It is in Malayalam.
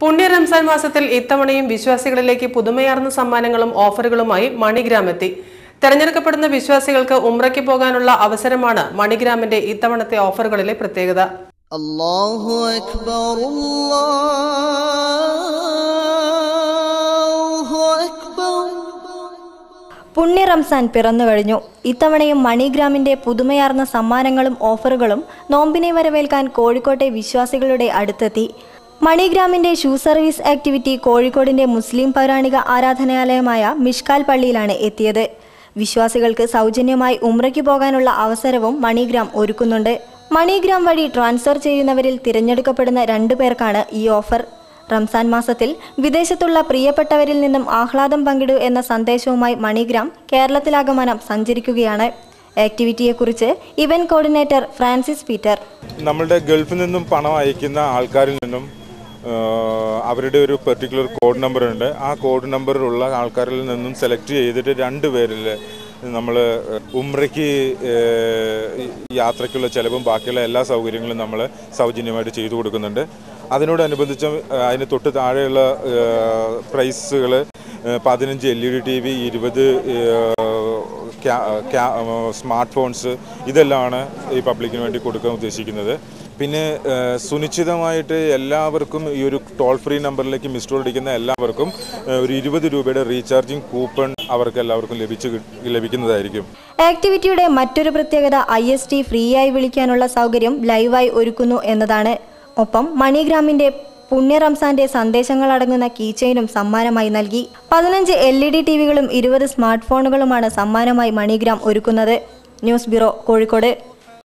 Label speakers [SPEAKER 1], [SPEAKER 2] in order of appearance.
[SPEAKER 1] പുണ്യ റംസാൻ മാസത്തിൽ ഇത്തവണയും വിശ്വാസികളിലേക്ക് പുതുമയാർന്ന സമ്മാനങ്ങളും ഓഫറുകളുമായി മണിഗ്രാം എത്തി തെരഞ്ഞെടുക്കപ്പെടുന്ന വിശ്വാസികൾക്ക് ഉംറയ്ക്ക് പോകാനുള്ള അവസരമാണ് മണിഗ്രാമിന്റെ ഇത്തവണത്തെ ഓഫറുകളിലെ പ്രത്യേകത
[SPEAKER 2] الله أكبر الله أكبر
[SPEAKER 3] പുണ്യ റംസാൻ പിറന്നു കഴിഞ്ഞു ഇത്തവണയും മണിഗ്രാമിന്റെ പുതുമയാർന്ന സമ്മാനങ്ങളും ഓഫറുകളും നോമ്പിനെ വരവേൽക്കാൻ കോഴിക്കോട്ടെ വിശ്വാസികളുടെ അടുത്തെത്തി മണിഗ്രാമിന്റെ ഷൂ സർവീസ് ആക്ടിവിറ്റി കോഴിക്കോടിന്റെ മുസ്ലിം പൗരാണിക ആരാധനാലയമായ മിഷ്കാൽ പള്ളിയിലാണ് എത്തിയത് വിശ്വാസികൾക്ക് സൗജന്യമായി ഉംറയ്ക്ക് പോകാനുള്ള അവസരവും മണിഗ്രാം ഒരുക്കുന്നുണ്ട് മണിഗ്രാം വഴി ട്രാൻസ്ഫർ ചെയ്യുന്നവരിൽ തിരഞ്ഞെടുക്കപ്പെടുന്ന രണ്ടു പേർക്കാണ് ഈ ഓഫർ റംസാൻ മാസത്തിൽ വിദേശത്തുള്ള പ്രിയപ്പെട്ടവരിൽ നിന്നും ആഹ്ലാദം പങ്കിടൂ എന്ന സന്ദേശവുമായി മണിഗ്രാം കേരളത്തിലാകമാനം സഞ്ചരിക്കുകയാണ് ആക്ടിവിറ്റിയെക്കുറിച്ച് ഇവന്റ് കോർഡിനേറ്റർ ഫ്രാൻസിസ് പീറ്റർ
[SPEAKER 4] നമ്മളുടെ ഗൾഫിൽ നിന്നും പണം അയക്കുന്ന ആൾക്കാരിൽ നിന്നും ആ, അവരുടെ ഒരു പെർട്ടിക്കുലർ കോഡ് നമ്പർ ഉണ്ട് ആ കോഡ് നമ്പറിലുള്ള ആൾക്കാരിൽ നിന്നും സെലക്ട് ചെയ്തിട്ട് രണ്ട് പേരിൽ നമ്മൾ ഉമ്രയ്ക്ക് ഏ, യാത്രയ്ക്കുള്ള ചിലവും ബാക്കിയുള്ള എല്ലാ സൗകര്യങ്ങളും നമ്മൾ സൗജന്യമായിട്ട് ചെയ്തു കൊടുക്കുന്നുണ്ട് അതിനോടനുബന്ധിച്ച് അതിന് തൊട്ട് താഴെയുള്ള പ്രൈസുകൾ പതിനഞ്ച് L E D T V ഇരുപത് സ്മാർട്ട് ഫോൺസ് ഇതെല്ലാമാണ് ഈ പബ്ലിക്കിന് വേണ്ടി കൊടുക്കാൻ ഉദ്ദേശിക്കുന്നത് പിന്നെ ഏഹ്, സുനിശ്ചിതമായിട്ട് എല്ലാവർക്കും ഈ ഒരു ടോൾ ഫ്രീ നമ്പറിലേക്ക് മിസ് കോൾ അടിക്കുന്ന എല്ലാവർക്കും ഏഹ്, ഒരു ഇരുപത് രൂപയുടെ റീചാർജിങ് കൂപ്പൺ അവർക്ക് എല്ലാവർക്കും ലഭിച്ച് കി- ലഭിക്കുന്നതായിരിക്കും
[SPEAKER 3] ആക്ടിവിറ്റിയുടെ മറ്റൊരു പ്രത്യേകത ഐ എസ് ടി ഫ്രീ ആയി വിളിക്കാനുള്ള സൗകര്യം ലൈവായി ഒരുക്കുന്നു എന്നതാണ് ഒപ്പം മണിഗ്രാമിന്റെ പുണ്യ റംസാന്റെ സന്ദേശങ്ങൾ അടങ്ങുന്ന കീചെയിനും സമ്മാനമായി നൽകി പതിനഞ്ച് എൽ ഇ ഡി ടി വികളും ഇരുപത് സ്മാർട്ട് ഫോണുകളുമാണ് സമ്മാനമായി മണിഗ്രാം ഒരുക്കുന്നത് ന്യൂസ് ബ്യൂറോ കോഴിക്കോട്